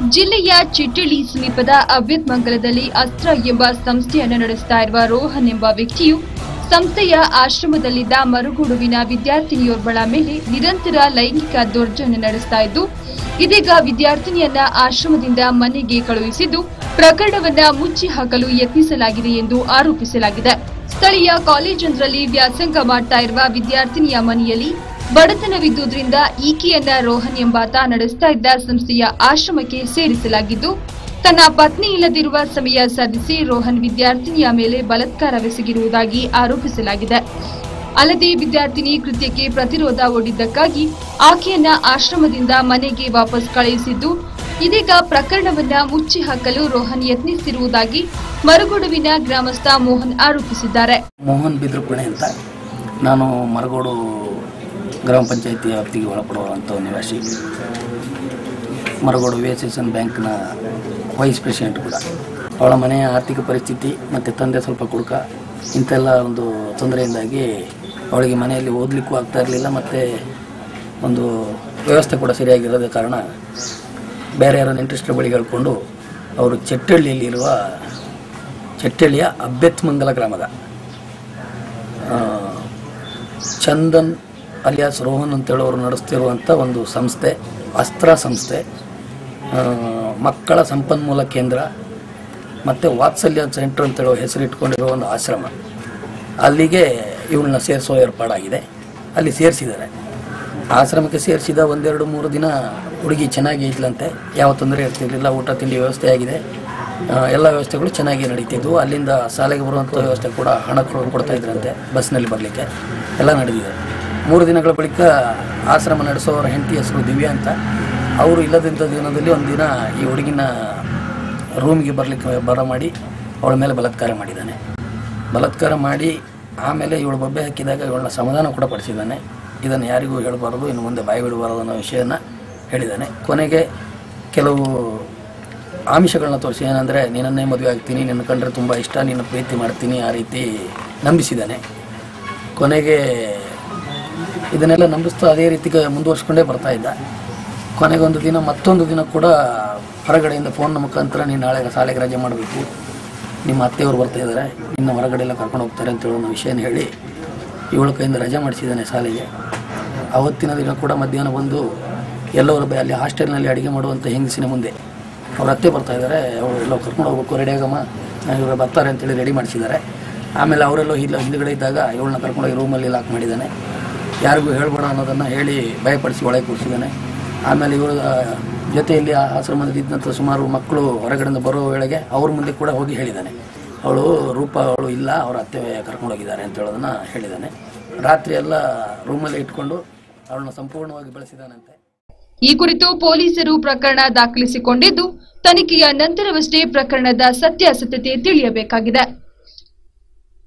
ಜಿಲ್ಲೆಯ ಚಿಟ್ಟಳಿ ಸಮೀಪದ ಅವ್ಯತ್ಮಂಗಲದಲ್ಲಿ ಅಸ್ತ್ರ ಎಂಬ ಸಂಸ್ಥೆಯನ್ನು ನಡೆಸ್ತಾ ಇರುವ ರೋಹನ್ ಎಂಬ ವ್ಯಕ್ತಿಯು ಸಂಸ್ಥೆಯ ಆಶ್ರಮದಲ್ಲಿದ್ದ ಮರುಗೂಡುವಿನ ವಿದ್ಯಾರ್ಥಿನಿಯೊಬ್ಬಳ ಮೇಲೆ ನಿರಂತರ ಲೈಂಗಿಕ ದೌರ್ಜನ್ಯ ನಡೆಸ್ತಾ ಇದ್ದು ಇದೀಗ ವಿದ್ಯಾರ್ಥಿನಿಯನ್ನ ಆಶ್ರಮದಿಂದ ಮನೆಗೆ ಕಳುಹಿಸಿದ್ದು ಪ್ರಕರಣವನ್ನ ಮುಚ್ಚಿ ಹಾಕಲು ಯತ್ನಿಸಲಾಗಿದೆ ಎಂದು ಆರೋಪಿಸಲಾಗಿದೆ ಸ್ಥಳೀಯ ಕಾಲೇಜೊಂದರಲ್ಲಿ ವ್ಯಾಸಂಗ ಮಾಡ್ತಾ ಇರುವ ವಿದ್ಯಾರ್ಥಿನಿಯ ಮನೆಯಲ್ಲಿ ಬಡತನವಿದ್ದುದರಿಂದ ಈಕೆಯನ್ನ ರೋಹನ್ ಎಂಬಾತ ನಡೆಸ್ತಾ ಇದ್ದ ಸಂಸ್ಥೆಯ ಆಶ್ರಮಕ್ಕೆ ಸೇರಿಸಲಾಗಿದ್ದು ತನ್ನ ಪತ್ನಿ ಇಲ್ಲದಿರುವ ಸಮಯ ಸಾಧಿಸಿ ರೋಹನ್ ವಿದ್ಯಾರ್ಥಿನಿಯ ಮೇಲೆ ಬಲಾತ್ಕಾರವೆಸಗಿರುವುದಾಗಿ ಆರೋಪಿಸಲಾಗಿದೆ ಅಲ್ಲದೆ ವಿದ್ಯಾರ್ಥಿನಿ ಕೃತ್ಯಕ್ಕೆ ಪ್ರತಿರೋಧ ಒಡ್ಡಿದ್ದಕ್ಕಾಗಿ ಆಕೆಯನ್ನ ಆಶ್ರಮದಿಂದ ಮನೆಗೆ ವಾಪಸ್ ಕಳುಹಿಸಿದ್ದು ಇದೀಗ ಪ್ರಕರಣವನ್ನ ಮುಚ್ಚಿ ಹಾಕಲು ರೋಹನ್ ಯತ್ನಿಸಿರುವುದಾಗಿ ಮರುಗೊಡುವಿನ ಗ್ರಾಮಸ್ಥ ಮೋಹನ್ ಆರೋಪಿಸಿದ್ದಾರೆ ಮೋಹನ್ ಬಿದ್ರುಪಣೆ ಅಂತ ನಾನು ಮರಗೋಡು ಗ್ರಾಮ ಪಂಚಾಯತಿ ವ್ಯಾಪ್ತಿಗೆ ಒಳಪಡುವಂಥ ನಿವಾಸಿ Maragodu V S S N ಬ್ಯಾಂಕ್ನ ವೈಸ್ ಪ್ರೆಸಿಡೆಂಟ್ ಕೂಡ ಅವಳ ಮನೆಯ ಆರ್ಥಿಕ ಪರಿಸ್ಥಿತಿ ಮತ್ತು ತಂದೆ ಸ್ವಲ್ಪ ಕುಡುಕ ಇಂಥೆಲ್ಲ ಒಂದು ತೊಂದರೆಯಿಂದಾಗಿ ಅವಳಿಗೆ ಮನೆಯಲ್ಲಿ ಓದಲಿಕ್ಕೂ ಆಗ್ತಾ ಇರಲಿಲ್ಲ ಮತ್ತು ಒಂದು ವ್ಯವಸ್ಥೆ ಕೂಡ ಸರಿಯಾಗಿರೋದ ಕಾರಣ ಬೇರೆ ಯಾರನ್ನ ಇಂಟ್ರೆಸ್ಟ್ ಬಳಿ ಹೇಳ್ಕೊಂಡು ಅವರು ಚೆಟ್ಟಳ್ಳಿಯಲ್ಲಿರುವ ಚೆಟ್ಟಳ್ಳಿಯ ಅಬ್ಬೆತ್ಮಂಗಲ ಗ್ರಾಮದ ಆ, ಚಂದನ್ ಅಲಿಯಾಸ್ ರೋಹನ್ ಅಂತೇಳೋರು ನಡೆಸ್ತಿರುವಂಥ ಒಂದು ಸಂಸ್ಥೆ ಅಸ್ತ್ರ ಸಂಸ್ಥೆ ಆ, ಮಕ್ಕಳ ಸಂಪನ್ಮೂಲ ಕೇಂದ್ರ ಮತ್ತು ವಾತ್ಸಲ್ಯ ಸೆಂಟರ್ ಅಂತೇಳೋ ಹೆಸರಿಟ್ಕೊಂಡಿರೋ ಒಂದು ಆಶ್ರಮ ಅಲ್ಲಿಗೆ ಇವಳನ್ನ ಸೇರಿಸೋ ಏರ್ಪಾಡಾಗಿದೆ ಅಲ್ಲಿ ಸೇರಿಸಿದ್ದಾರೆ ಆಶ್ರಮಕ್ಕೆ ಸೇರಿಸಿದ ಒಂದೆರಡು ಮೂರು ದಿನ ಹುಡುಗಿ ಚೆನ್ನಾಗಿ ಇದ್ಲಂತೆ ಯಾವ ತೊಂದರೆ ಇರ್ತಿರ್ಲಿಲ್ಲ ಊಟ ತಿಂಡಿ ವ್ಯವಸ್ಥೆ ಆಗಿದೆ ಆ, ಎಲ್ಲ ವ್ಯವಸ್ಥೆಗಳು ಚೆನ್ನಾಗಿ ನಡೀತಿದ್ವು ಅಲ್ಲಿಂದ ಶಾಲೆಗೆ ಬರುವಂಥ ವ್ಯವಸ್ಥೆ ಕೂಡ ಹಣ ಕೊಡ್- ಕೊಡ್ತಾ ಇದ್ರಂತೆ ಬಸ್ನಲ್ಲಿ ಬರಲಿಕ್ಕೆ ಎಲ್ಲ ನಡೆದಿದೆ ಮೂರು ದಿನಗಳ ಬಳಿಕ ಆಶ್ರಮ ನಡೆಸೋರ ಹೆಂಡತಿ ಹೆಸರು ದಿವ್ಯಾ ಅಂತ ಅವರು ಇಲ್ಲದಂಥ ದಿನದಲ್ಲಿ ಒಂದಿನ ಈ ಹುಡುಗಿನ ರೂಮಿಗೆ ಬರಲಿಕ್ಕೆ ಬರ ಮಾಡಿ ಅವಳ ಮೇಲೆ ಬಲಾತ್ಕಾರ ಮಾಡಿದ್ದಾನೆ ಬಲಾತ್ಕಾರ ಮಾಡಿ ಆಮೇಲೆ ಇವಳು ಬೊಬ್ಬೆ ಹಾಕಿದಾಗ ಇವಳನ್ನ ಸಮಾಧಾನ ಕೂಡ ಪಡಿಸಿದ್ದಾನೆ ಇದನ್ನು ಯಾರಿಗೂ ಹೇಳಬಾರದು ಇನ್ನು ಮುಂದೆ ಬಾಯಿ ಬಿಡಬಾರದು ಅನ್ನೋ ವಿಷಯನ ಹೇಳಿದ್ದಾನೆ ಕೊನೆಗೆ ಕೆಲವು ಆಮಿಷಗಳನ್ನ ತೋರಿಸಿ ಏನಂದರೆ ನಿನ್ನನ್ನೇ ಮದುವೆ ಆಗ್ತೀನಿ ನಿನ್ನ ಕಂಡ್ರೆ ತುಂಬ ಇಷ್ಟ ನಿನ್ನ ಪ್ರೀತಿ ಮಾಡ್ತೀನಿ ಆ ರೀತಿ ನಂಬಿಸಿದ್ದಾನೆ ಕೊನೆಗೆ ಇದನ್ನೆಲ್ಲ ನಂಬಿಸ್ತಾ ಅದೇ ರೀತಿಗೆ ಮುಂದುವರ್ಸ್ಕೊಂಡೇ ಬರ್ತಾ ಇದ್ದ ಕೊನೆಗೆ ಒಂದು ದಿನ ಮತ್ತೊಂದು ದಿನ ಕೂಡ ಹೊರಗಡೆಯಿಂದ ಫೋನ್ನ ಮುಖಾಂತರ ನೀನು ನಾಳೆ ಶಾಲೆಗೆ ರಜೆ ಮಾಡಬೇಕು ನಿಮ್ಮ ಅತ್ತೆಯವರು ಬರ್ತಾ ಇದ್ದಾರೆ ನಿನ್ನ ಹೊರಗಡೆ ಎಲ್ಲ ಕರ್ಕೊಂಡು ಹೋಗ್ತಾರೆ ಅಂತ ಹೇಳೋ ಒಂದು ವಿಷಯನ ಹೇಳಿ ಇವಳ ಕೈಯಿಂದ ರಜೆ ಮಾಡಿಸಿದ್ದಾನೆ ಶಾಲೆಗೆ ಅವತ್ತಿನ ದಿನ ಕೂಡ ಮಧ್ಯಾಹ್ನ ಬಂದು ಎಲ್ಲವರ ಬೈ ಅಲ್ಲಿ ಹಾಸ್ಟೆಲ್ನಲ್ಲಿ ಅಡುಗೆ ಮಾಡುವಂಥ ಹೆಂಗಸಿನ ಮುಂದೆ ಅವ್ರ ಅತ್ತೆ ಬರ್ತಾ ಇದ್ದಾರೆ ಅವರು ಎಲ್ಲೋ ಕರ್ಕೊಂಡು ಹೋಗ್ಬೇಕು ರೆಡಿ ಆಗಮ್ಮ ಇವರು ಬರ್ತಾರೆ ಅಂತೇಳಿ ರೆಡಿ ಮಾಡಿಸಿದ್ದಾರೆ ಆಮೇಲೆ ಅವರೆಲ್ಲೋ ಇಲ್ಲ ಹಿಂದುಗಡೆ ಇದ್ದಾಗ ಇವಳನ್ನ ಕರ್ಕೊಂಡೋಗಿ ರೂಮಲ್ಲಿ ಲಾಕ್ ಮಾಡಿದ್ದಾನೆ ಯಾರಿಗೂ ಹೇಳ್ಬೇಡ ಅನ್ನೋದನ್ನು ಹೇಳಿ ಭಯಪಡಿಸಿ ಒಳಗೆ ಕೂರಿಸಿದ್ದಾನೆ ಆಮೇಲೆ ಇವರ ಜೊತೆಯಲ್ಲಿ ಆ ಆಶ್ರಮದಲ್ಲಿ ಇದ್ದಂಥ ಸುಮಾರು ಮಕ್ಕಳು ಹೊರಗಡೆಯಿಂದ ಬರೋ ವೇಳೆಗೆ ಅವ್ರ ಮುಂದೆ ಕೂಡ ಹೋಗಿ ಹೇಳಿದ್ದಾನೆ ಅವಳು ರೂಪ ಅವಳು ಇಲ್ಲ ಅವರ ಅತ್ತೆ ಕರ್ಕೊಂಡು ಹೋಗಿದ್ದಾರೆ ಅಂತ ಹೇಳೋದನ್ನು ಹೇಳಿದ್ದಾನೆ ರಾತ್ರಿ ಎಲ್ಲ ರೂಮಲ್ಲಿ ಇಟ್ಕೊಂಡು ಅವಳನ್ನ ಸಂಪೂರ್ಣವಾಗಿ ಬೆಳೆಸಿದ್ದಾನಂತೆ ಈ ಕುರಿತು ಪೊಲೀಸರು ಪ್ರಕರಣ ದಾಖಲಿಸಿಕೊಂಡಿದ್ದು ತನಿಖೆಯ ನಂತರವಷ್ಟೇ ಪ್ರಕರಣದ ಸತ್ಯಾಸತ್ಯತೆ ತಿಳಿಯಬೇಕಾಗಿದೆ